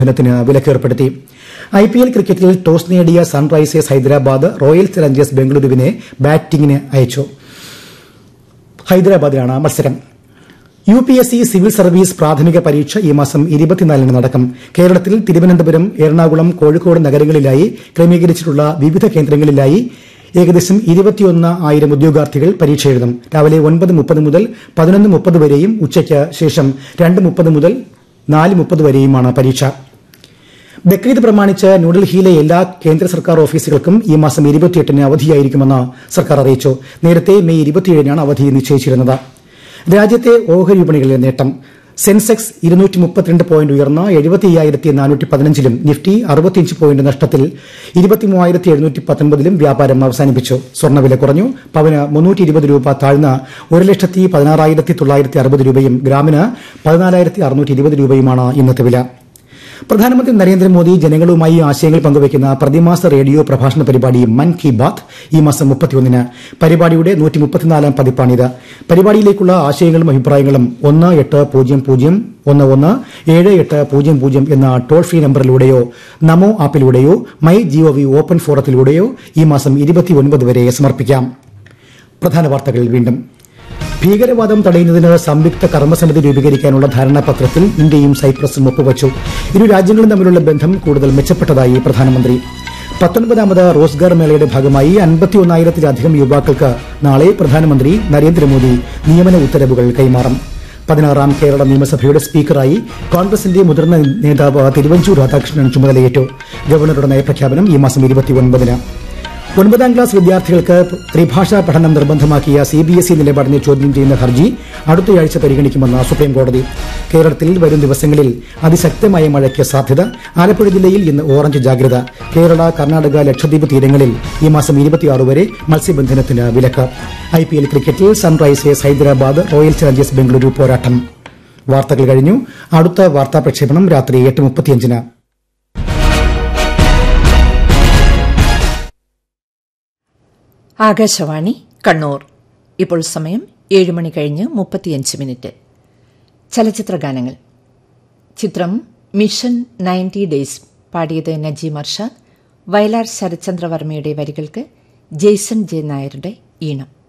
ത്തിന് വിലക്കേർപ്പെടുത്തി I P L ക്രിക്കറ്റിൽ ടോസ് നേടിയ സൺറൈസേഴ്സ് ഹൈദരാബാദ് റോയൽ ചലഞ്ചേഴ്സ് ബംഗളൂരുവിനെ ബാറ്റിംഗിന് അയച്ചു ഹൈദരാബാദിലാണ് മത്സരം U P S C civil service പ്രാഥമിക പരീക്ഷ ഈ മാസം ഇരുപത്തിനാലിന് നടക്കും കേരളത്തിൽ തിരുവനന്തപുരം എറണാകുളം കോഴിക്കോട് നഗരങ്ങളിലായി ക്രമീകരിച്ചിട്ടുള്ള വിവിധ കേന്ദ്രങ്ങളിലായി ഏകദേശം ഇരുപത്തിയൊന്ന് ആയിരം ഉദ്യോഗാർത്ഥികൾ പരീക്ഷ എഴുതും രാവിലെ ഒൻപത് മുപ്പത് മുതൽ പതിനൊന്ന് മുപ്പത് വരെയും ഉച്ചയ്ക്ക് ശേഷം രണ്ട് മുപ്പത് മുതൽ നാല് മുപ്പത് വരെയുമാണ് പരീക്ഷ ബക്രീദ് പ്രമാണിച്ച് ന്യൂഡൽഹിയിലെ എല്ലാ കേന്ദ്ര സർക്കാർ ഓഫീസുകൾക്കും ഈ മാസം ഇരുപത്തിയെട്ടിന് അവധിയായിരിക്കുമെന്ന് സർക്കാർ അറിയിച്ചു നേരത്തെ മെയ് ഇരുപത്തിയേഴിനാണ് അവധി നിശ്ചയിച്ചിരുന്നത് രാജ്യത്തെ ഓഹരി വിപണികളിലെ നേട്ടം സെൻസെക്സ് ഇരുന്നൂറ്റി മുപ്പത്തിരണ്ട് പോയിന്റ് ഉയർന്ന് എഴുപത്തി അയ്യായിരത്തി നാനൂറ്റി പതിനഞ്ചിലും നിഫ്റ്റി അറുപത്തിയഞ്ച് പോയിന്റ് നഷ്ടത്തിൽ ഇരുപത്തി മൂവായിരത്തി എഴുന്നൂറ്റി പത്തൊൻപതിലും വ്യാപാരം അവസാനിപ്പിച്ചു സ്വർണ്ണവില കുറഞ്ഞു പവന് മുന്നൂറ്റി ഇരുപത് രൂപ താഴ്ന്ന് ഒരു ലക്ഷത്തി പതിനാറായിരത്തി തൊള്ളായിരത്തി അറുപത് രൂപയും ഗ്രാമിന് പതിനാലായിരത്തി അറുന്നൂറ്റി ഇരുപത് രൂപയുമാണ് ഇന്നത്തെ വില പ്രധാനമന്ത്രി നരേന്ദ്രമോദി ജനങ്ങളുമായി ആശയങ്ങൾ പങ്കുവയ്ക്കുന്ന പ്രതിമാസ റേഡിയോ പ്രഭാഷണ പരിപാടി മൻ കി ബാത്ത് ഈ മാസം മുപ്പത്തിയൊന്നിന് പരിപാടിയുടെ നൂറ്റി മുപ്പത്തിനാലാം പതിപ്പാണിത് പരിപാടിയിലേക്കുള്ള ആശയങ്ങളും അഭിപ്രായങ്ങളും ഒന്ന് എട്ട് പൂജ്യം പൂജ്യം ഒന്ന് ഒന്ന് ഏഴ് എട്ട് പൂജ്യം പൂജ്യം എന്ന ടോൾ ഫ്രീ നമ്പറിലൂടെയോ നമോ ആപ്പിലൂടെയോ മൈ ജിഒവി ഓപ്പൺ ഫോറത്തിലൂടെയോ ഈ മാസം ഇരുപത്തിയൊൻപത് വരെ സമർപ്പിക്കാം പ്രധാന വാർത്തകൾ വീണ്ടും ഭീകരവാദം തടയുന്നതിന് സംയുക്ത കർമ്മസമിതി രൂപീകരിക്കാനുള്ള ധാരണാപത്രത്തിൽ ഇന്ത്യയും സൈപ്രസും ഒപ്പുവച്ചു ഇരു രാജ്യങ്ങളും തമ്മിലുള്ള ബന്ധം കൂടുതൽ മെച്ചപ്പെട്ടതായി പ്രധാനമന്ത്രി പത്തൊൻപതാമത് റോസ്ഗാർ മേളയുടെ ഭാഗമായി അൻപത്തിയൊന്നായിരത്തിലധികം യുവാക്കൾക്ക് നാളെ പ്രധാനമന്ത്രി നരേന്ദ്രമോദി നിയമന ഉത്തരവുകൾ കൈമാറും പതിനാറാം കേരള നിയമസഭയുടെ സ്പീക്കറായി കോൺഗ്രസിന്റെ മുതിർന്ന നേതാവ് തിരുവഞ്ചൂർ രാധാകൃഷ്ണൻ ചുമതലയേറ്റു ഗവർണറുടെ നയപ്രഖ്യാപനം ഈ മാസം ഇരുപത്തിയൊൻപതിന് ഒൻപതാം ക്ലാസ് വിദ്യാർത്ഥികൾക്ക് ത്രിഭാഷാ പഠനം നിർബന്ധമാക്കിയ സി ബി എസ് ഇ നിലപാടിനെ ചോദ്യം ചെയ്യുന്ന ഹർജി അടുത്തയാഴ്ച പരിഗണിക്കുമെന്ന് സുപ്രീംകോടതി കേരളത്തിൽ വരും ദിവസങ്ങളിൽ അതിശക്തമായ മഴയ്ക്ക് സാധ്യത ആലപ്പുഴ ജില്ലയിൽ ഇന്ന് ഓറഞ്ച് ജാഗ്രത കേരള കർണാടക ലക്ഷദ്വീപ് തീരങ്ങളിൽ ഈ മാസം ഇരുപത്തിയാറ് വരെ മത്സ്യബന്ധനത്തിന് വിലക്ക് ഐ പി എൽ ക്രിക്കറ്റിൽ Sunrisers Hyderabad Royal Challengers Bengaluru പോരാട്ടം വാർത്തകൾ കഴിഞ്ഞു അടുത്ത വാർത്താ പ്രക്ഷേപണം രാത്രി എട്ട് മുപ്പത്തിയഞ്ചിന് ആകാശവാണി കണ്ണൂർ ഇപ്പോൾ സമയം ഏഴ് മണി കഴിഞ്ഞ് മുപ്പത്തിയഞ്ച് മിനിറ്റ് ചലച്ചിത്ര ഗാനങ്ങൾ ചിത്രം മിഷൻ നയൻറ്റി ഡേയ്സ് പാടിയത് നജീം അർഷാദ് വയലാർ ശരത്ചന്ദ്രവർമ്മയുടെ വരികൾക്ക് ജെയ്സൺ ജെ നായരുടെ ഈണം